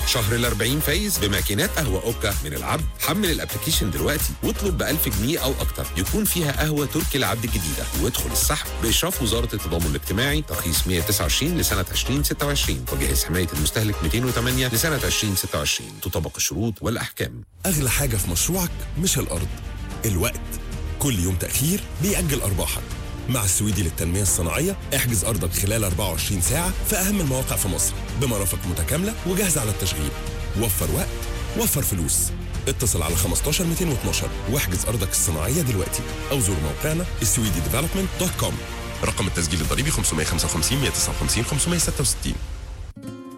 شهر ال 40 فايز بماكينات قهوة أوكا من العبد حمل الابلكيشن دلوقتي واطلب ب 1000 جنيه أو أكتر يكون فيها قهوة تركي العبد الجديدة وادخل السحب بإشراف وزارة التضامن الاجتماعي ترخيص 129 لسنة 2026 وجهاز حماية المستهلك 208 لسنة 2026 تطبق الشروط والأحكام أغلى حاجة في مشروعك مش الأرض الوقت كل يوم تأخير بيأجل أرباحك مع السويدي للتنمية الصناعية احجز أرضك خلال 24 ساعة في أهم المواقع في مصر بمرافق متكاملة وجاهزة على التشغيل وفر وقت وفر فلوس اتصل على 15 212 واحجز أرضك الصناعية دلوقتي أو زور موقعنا السويدي ديفلوبمنت دوت كوم رقم التسجيل الضريبي 555 159 566